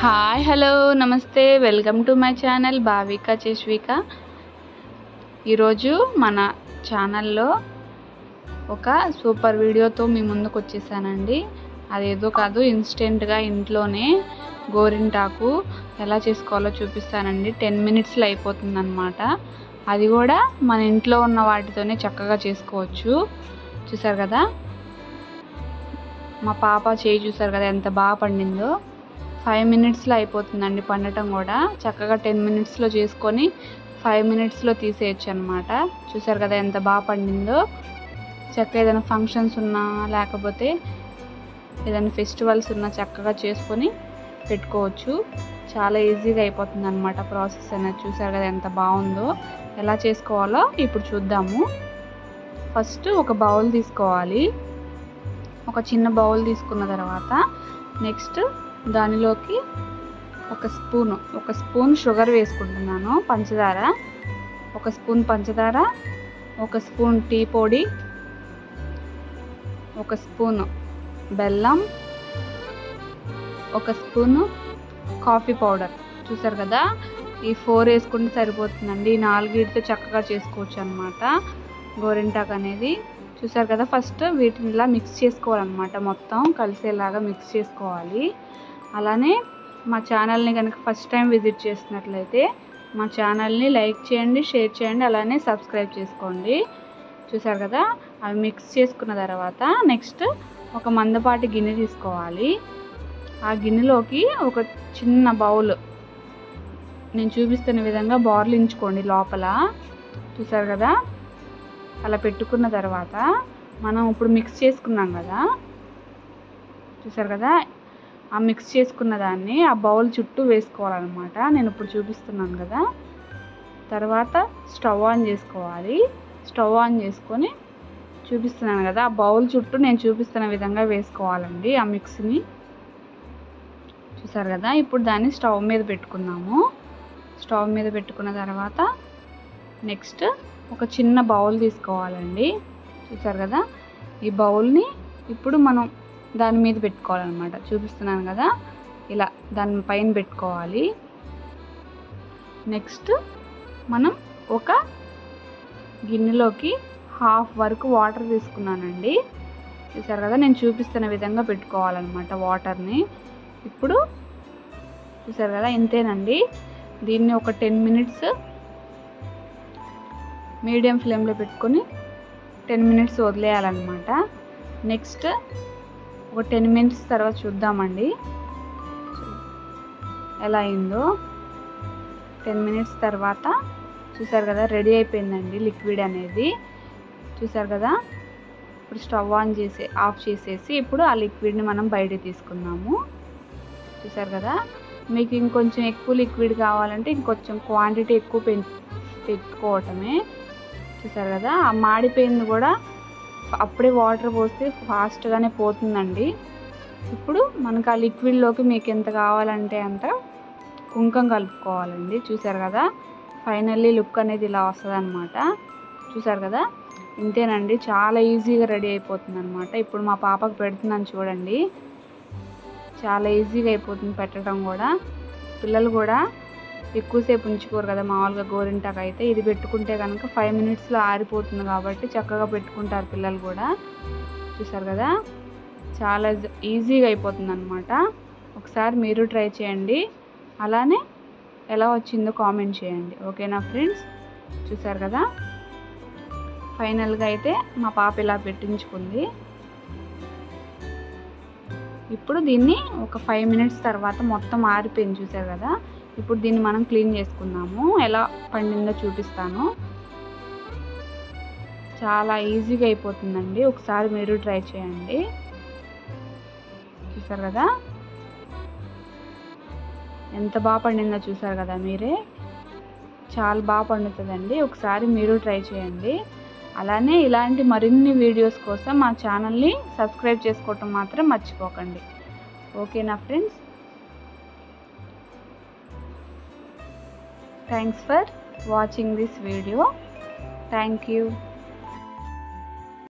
hi hello నమస్తే welcome to my channel Bhavika చేష్విక ఈరోజు మన ఛానల్లో ఒక సూపర్ వీడియోతో మీ ముందుకు వచ్చేసానండి అదేదో కాదు ఇన్స్టెంట్గా ఇంట్లోనే గోరింటాకు ఎలా చేసుకోవాలో చూపిస్తానండి టెన్ మినిట్స్లో అయిపోతుంది అనమాట అది కూడా మన ఇంట్లో ఉన్న వాటితోనే చక్కగా చేసుకోవచ్చు చూసారు కదా మా పాప చేయి చూసారు కదా ఎంత బాగా పండిందో ఫైవ్ మినిట్స్లో అయిపోతుందండి పండటం కూడా చక్కగా టెన్ మినిట్స్లో చేసుకొని ఫైవ్ మినిట్స్లో తీసేయచ్చు అనమాట చూసారు కదా ఎంత బాగా పండిందో చక్కగా ఏదైనా ఫంక్షన్స్ ఉన్నా లేకపోతే ఏదైనా ఫెస్టివల్స్ ఉన్నా చక్కగా చేసుకొని పెట్టుకోవచ్చు చాలా ఈజీగా అయిపోతుంది అనమాట ప్రాసెస్ అనేది చూసారు కదా ఎంత బాగుందో ఎలా చేసుకోవాలో ఇప్పుడు చూద్దాము ఫస్ట్ ఒక బౌల్ తీసుకోవాలి ఒక చిన్న బౌల్ తీసుకున్న తర్వాత నెక్స్ట్ దానిలోకి ఒక స్పూన్ ఒక స్పూన్ షుగర్ వేసుకుంటున్నాను పంచదార ఒక స్పూన్ పంచదార ఒక స్పూన్ టీ పొడి ఒక స్పూన్ బెల్లం ఒక స్పూను కాఫీ పౌడర్ చూసారు కదా ఈ ఫోర్ వేసుకుంటే సరిపోతుందండి ఈ నాలుగిటితో చక్కగా చేసుకోవచ్చు అనమాట గోరింటాక్ అనేది చూసారు కదా ఫస్ట్ వీటిని ఇలా మిక్స్ చేసుకోవాలన్నమాట మొత్తం కలిసేలాగా మిక్స్ చేసుకోవాలి అలానే మా ఛానల్ని కనుక ఫస్ట్ టైం విజిట్ చేసినట్లయితే మా ఛానల్ని లైక్ చేయండి షేర్ చేయండి అలానే సబ్స్క్రైబ్ చేసుకోండి చూసారు కదా అవి మిక్స్ చేసుకున్న తర్వాత నెక్స్ట్ ఒక మందపాటి గిన్నె తీసుకోవాలి ఆ గిన్నెలోకి ఒక చిన్న బౌల్ నేను చూపిస్తున్న విధంగా బార్లించుకోండి లోపల చూసారు కదా అలా పెట్టుకున్న తర్వాత మనం ఇప్పుడు మిక్స్ చేసుకున్నాం కదా చూసారు కదా ఆ మిక్స్ చేసుకున్న దాన్ని ఆ బౌల్ చుట్టూ వేసుకోవాలన్నమాట నేను ఇప్పుడు చూపిస్తున్నాను కదా తర్వాత స్టవ్ ఆన్ చేసుకోవాలి స్టవ్ ఆన్ చేసుకొని చూపిస్తున్నాను కదా ఆ బౌల్ చుట్టూ నేను చూపిస్తున్న విధంగా వేసుకోవాలండి ఆ మిక్స్ని చూసారు కదా ఇప్పుడు దాన్ని స్టవ్ మీద పెట్టుకున్నాము స్టవ్ మీద పెట్టుకున్న తర్వాత నెక్స్ట్ ఒక చిన్న బౌల్ తీసుకోవాలండి చూసారు కదా ఈ బౌల్ని ఇప్పుడు మనం దాని మీద పెట్టుకోవాలన్నమాట చూపిస్తున్నాను కదా ఇలా దాని పైన పెట్టుకోవాలి నెక్స్ట్ మనం ఒక గిన్నెలోకి హాఫ్ వరకు వాటర్ తీసుకున్నానండి చూసారు కదా నేను చూపిస్తున్న విధంగా పెట్టుకోవాలన్నమాట వాటర్ని ఇప్పుడు చూసారు కదా ఇంతేనండి దీన్ని ఒక టెన్ మినిట్స్ మీడియం ఫ్లేమ్లో పెట్టుకొని టెన్ మినిట్స్ వదిలేయాలన్నమాట నెక్స్ట్ ఒక టెన్ మినిట్స్ తర్వాత చూద్దామండి ఎలా అయిందో టెన్ మినిట్స్ తర్వాత చూసారు కదా రెడీ అయిపోయిందండి లిక్విడ్ అనేది చూసారు కదా ఇప్పుడు స్టవ్ ఆన్ చేసి ఆఫ్ చేసేసి ఇప్పుడు ఆ లిక్విడ్ని మనం బయట తీసుకుందాము చూసారు కదా మీకు ఇంకొంచెం ఎక్కువ లిక్విడ్ కావాలంటే ఇంకొంచెం క్వాంటిటీ ఎక్కువ పె పెట్టుకోవటమే చూసారు కదా ఆ మాడిపోయింది కూడా అప్పుడే వాటర్ పోస్తే ఫాస్ట్గానే పోతుందండి ఇప్పుడు మనకు ఆ లిక్విడ్లోకి మీకు ఎంత కావాలంటే అంత కుంకం కలుపుకోవాలండి చూసారు కదా ఫైనల్లీ లుక్ అనేది ఇలా వస్తుంది అనమాట చూసారు కదా ఇంతేనండి చాలా ఈజీగా రెడీ అయిపోతుంది అనమాట ఇప్పుడు మా పాపకు పెడుతున్నాను చూడండి చాలా ఈజీగా అయిపోతుంది పెట్టడం కూడా పిల్లలు కూడా ఎక్కువసేపు ఉంచుకోరు కదా మామూలుగా గోరింటాకు అయితే ఇది పెట్టుకుంటే కనుక ఫైవ్ మినిట్స్లో ఆరిపోతుంది కాబట్టి చక్కగా పెట్టుకుంటారు పిల్లలు కూడా చూసారు కదా చాలా ఈజీగా అయిపోతుంది అనమాట ఒకసారి మీరు ట్రై చేయండి అలానే ఎలా వచ్చిందో కామెంట్ చేయండి ఓకేనా ఫ్రెండ్స్ చూసారు కదా ఫైనల్గా అయితే మా పాప ఇలా పెట్టించుకుంది ఇప్పుడు దీన్ని ఒక ఫైవ్ మినిట్స్ తర్వాత మొత్తం ఆరిపోయింది చూసారు కదా ఇప్పుడు దీన్ని మనం క్లీన్ చేసుకుందాము ఎలా పండిందో చూపిస్తాను చాలా ఈజీగా అయిపోతుందండి ఒకసారి మీరు ట్రై చేయండి చూసారు కదా ఎంత బాగా పండిందో చూసారు కదా మీరే చాలా బాగా పండుతుందండి ఒకసారి మీరు ట్రై చేయండి అలానే ఇలాంటి మరిన్ని వీడియోస్ కోసం మా ఛానల్ని సబ్స్క్రైబ్ చేసుకోవటం మాత్రం మర్చిపోకండి ఓకేనా friends thanks for watching this video thank you